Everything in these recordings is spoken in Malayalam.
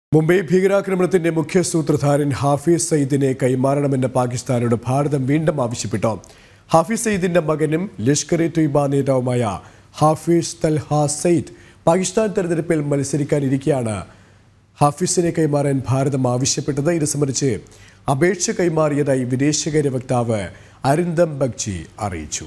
മുംബൈ ഭീകരാക്രമണത്തിന്റെ മുഖ്യ സൂത്രധാരൻ ഹാഫിസ് സയ്യിദിനെ കൈമാറണമെന്ന് പാകിസ്ഥാനോട് ഭാരതം വീണ്ടും ആവശ്യപ്പെട്ടു ഹാഫിസ് സയ്യിദിന്റെ മകനും ലഷ്കർ ഇ തൊയ്ബ നേതാവുമായ ഹാഫിസ് തൽഹ സയ്യിദ് പാകിസ്ഥാൻ തെരഞ്ഞെടുപ്പിൽ മത്സരിക്കാനിരിക്കെയാണ് ഹാഫിസിനെ കൈമാറാൻ ഭാരതം ആവശ്യപ്പെട്ടത് ഇത് സംബന്ധിച്ച് അപേക്ഷ കൈമാറിയതായി വിദേശകാര്യ വക്താവ് അരിന്ദം ബഗ്ചി അറിയിച്ചു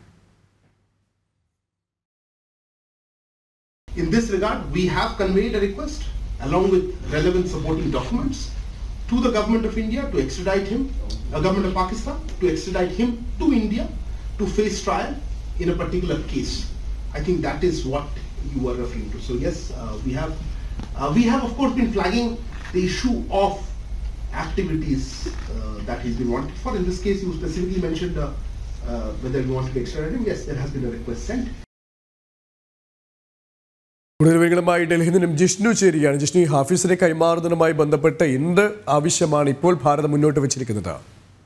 In this regard, we have conveyed a request along with relevant supporting documents to the government of India to extradite him, the government of Pakistan to extradite him to India to face trial in a particular case. I think that is what you were referring to. So yes, uh, we have uh, we have of course been flagging the issue of activities uh, that he's been wanted for. In this case, you specifically mentioned uh, uh, whether we want to extradite him. Yes, there has been a request sent. കൂടുതൽ വിവരങ്ങളുമായി ഡൽഹിയിൽ നിന്നും ജിഷ്ണു ചേരുകയാണ് ജിഷ്ണു ഈ ഹാഫിസിനെ കൈമാറുന്നതുമായി ബന്ധപ്പെട്ട് എന്ത് ആവശ്യമാണ് ഇപ്പോൾ ഭാരതം മുന്നോട്ട് വെച്ചിരിക്കുന്നത്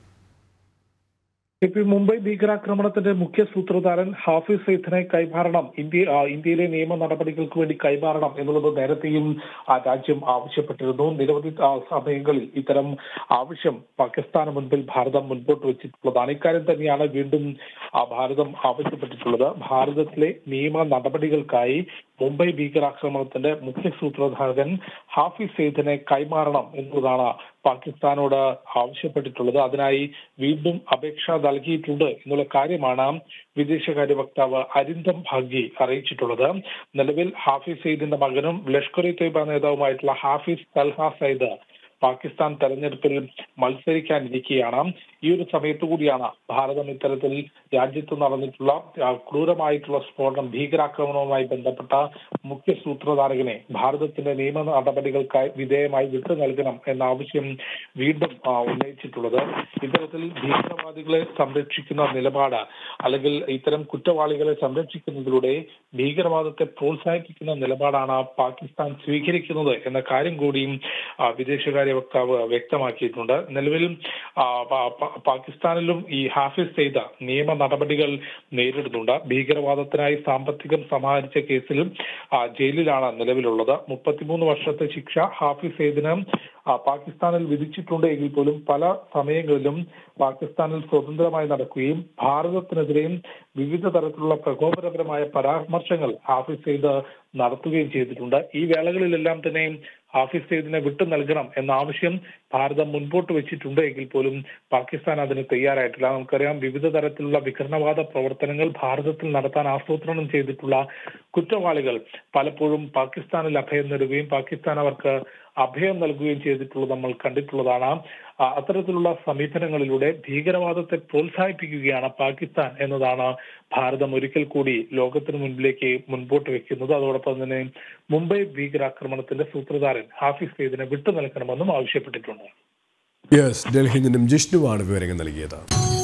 ഇപ്പൊ ഈ മുംബൈ ഭീകരാക്രമണത്തിന്റെ മുഖ്യ സൂത്രധാരൻ ഹാഫിസ് സയ്യിദിനെ കൈമാറണം ഇന്ത്യ ആ, ഇന്ത്യയിലെ നിയമ നടപടികൾക്ക് വേണ്ടി കൈമാറണം എന്നുള്ളത് നേരത്തെയും ആ രാജ്യം ആവശ്യപ്പെട്ടിരുന്നു നിരവധി ആ, സമയങ്ങളിൽ ഇത്തരം ആവശ്യം പാകിസ്ഥാന് മുൻപിൽ ഭാരതം മുൻപോട്ട് വെച്ചിട്ടുള്ളതാണ് ഇക്കാര്യം തന്നെയാണ് വീണ്ടും ആ ഭാരതം ആവശ്യപ്പെട്ടിട്ടുള്ളത് ഭാരതത്തിലെ നിയമ നടപടികൾക്കായി മുംബൈ ഭീകരാക്രമണത്തിന്റെ മുഖ്യ സൂത്രധാരൻ ഹാഫിസ് സയ്യിദിനെ കൈമാറണം എന്നതാണ് പാകിസ്ഥാനോട് ആവശ്യപ്പെട്ടിട്ടുള്ളത് അതിനായി വീണ്ടും അപേക്ഷ നൽകിയിട്ടുണ്ട് എന്നുള്ള കാര്യമാണ് വിദേശകാര്യ വക്താവ് അരിന്ദം ഭാഗ്യ അറിയിച്ചിട്ടുള്ളത് നിലവിൽ ഹാഫിസ് സയ്യിദിന്റെ മകനും ലഷ്കർ ഇ തൊയ്ബ നേതാവുമായിട്ടുള്ള ഹാഫിസ് തൽഹ സയ്യിദ് പാകിസ്ഥാൻ തെരഞ്ഞെടുപ്പിൽ മത്സരിക്കാനിരിക്കുകയാണ് ഈ ഒരു സമയത്ത് കൂടിയാണ് ഭാരതം ഇത്തരത്തിൽ രാജ്യത്ത് നടന്നിട്ടുള്ള ആ, ക്രൂരമായിട്ടുള്ള സ്ഫോടനം ഭീകരാക്രമണവുമായി ബന്ധപ്പെട്ട മുഖ്യ സൂത്രധാരകനെ ഭാരതത്തിന്റെ നിയമ നടപടികൾക്കായി വിധേയമായി വിട്ടു നൽകണം എന്ന ആവശ്യം വീണ്ടും ആ, ഉന്നയിച്ചിട്ടുള്ളത് ഇത്തരത്തിൽ ഭീകരവാദികളെ സംരക്ഷിക്കുന്ന നിലപാട് അല്ലെങ്കിൽ ഇത്തരം കുറ്റവാളികളെ സംരക്ഷിക്കുന്നതിലൂടെ ഭീകരവാദത്തെ പ്രോത്സാഹിപ്പിക്കുന്ന നിലപാടാണ് പാകിസ്ഥാൻ സ്വീകരിക്കുന്നത് എന്ന കാര്യം കൂടിയും ആ, വിദേശകാര്യ വക്താവ് വ്യക്തമാക്കിയിട്ടുണ്ട് നിലവിൽ ആ, പ- പ- പാകിസ്ഥാനിലും ഈ ഹാഫിസ് ചെയ്ത നിയമ നടപടികൾ നേരിടുന്നുണ്ട് ഭീകരവാദത്തിനായി സാമ്പത്തികം സമാഹരിച്ച കേസിൽ ആ, ജയിലിലാണ് നിലവിലുള്ളത് മുപ്പത്തിമൂന്ന് വർഷത്തെ ശിക്ഷ ഹാഫിസ് സെയ്ദിന് ആ, പാകിസ്ഥാനിൽ വിധിച്ചിട്ടുണ്ട് എങ്കിൽ പോലും പല സമയങ്ങളിലും പാകിസ്ഥാനിൽ സ്വതന്ത്രമായി നടക്കുകയും ഭാരതത്തിനെതിരെയും വിവിധ തരത്തിലുള്ള പ്രകോപനപരമായ പരാമർശങ്ങൾ ഹാഫിസ് സെയ്ദ് നടത്തുകയും ചെയ്തിട്ടുണ്ട് ഈ വേളകളിലെല്ലാം തന്നെ ഹാഫിസ് സെയ്ദിനെ വിട്ടു നൽകണം എന്ന ആവശ്യം ഭാരതം മുൻപോട്ട് വെച്ചിട്ടുണ്ട് എങ്കിൽ പോലും പാകിസ്ഥാൻ അതിന് തയ്യാറായിട്ടില്ല നമുക്കറിയാം വിവിധ തരത്തിലുള്ള വിഘടനവാദ പ്രവർത്തനങ്ങൾ ഭാരതത്തിൽ നടത്താൻ ആസൂത്രണം ചെയ്തിട്ടുള്ള കുറ്റവാളികൾ പലപ്പോഴും പാകിസ്ഥാനിൽ അഭയം നേടുകയും പാകിസ്ഥാൻ അവർക്ക് അഭയം നൽകുകയും ചെയ്തിട്ടുള്ളത് നമ്മൾ കണ്ടിട്ടുള്ളതാണ് ആ, അത്തരത്തിലുള്ള സമീപനങ്ങളിലൂടെ ഭീകരവാദത്തെ പ്രോത്സാഹിപ്പിക്കുകയാണ് പാകിസ്ഥാൻ എന്നതാണ് ഭാരതം ഒരിക്കൽ കൂടി ലോകത്തിന് മുൻപിലേക്ക് മുൻപോട്ട് വെക്കുന്നത് അതോടൊപ്പം തന്നെ മുംബൈ ഭീകരാക്രമണത്തിന്റെ സൂത്രധാരൻ ഹാഫിസ് സെയ്ദിനെ വിട്ടു നൽകണമെന്നും ആവശ്യപ്പെട്ടിട്ടുണ്ട് യെസ് ഡൽഹിയിൽ നിന്നും ജിഷ്ണുവാണ് വിവരങ്ങൾ നൽകിയത്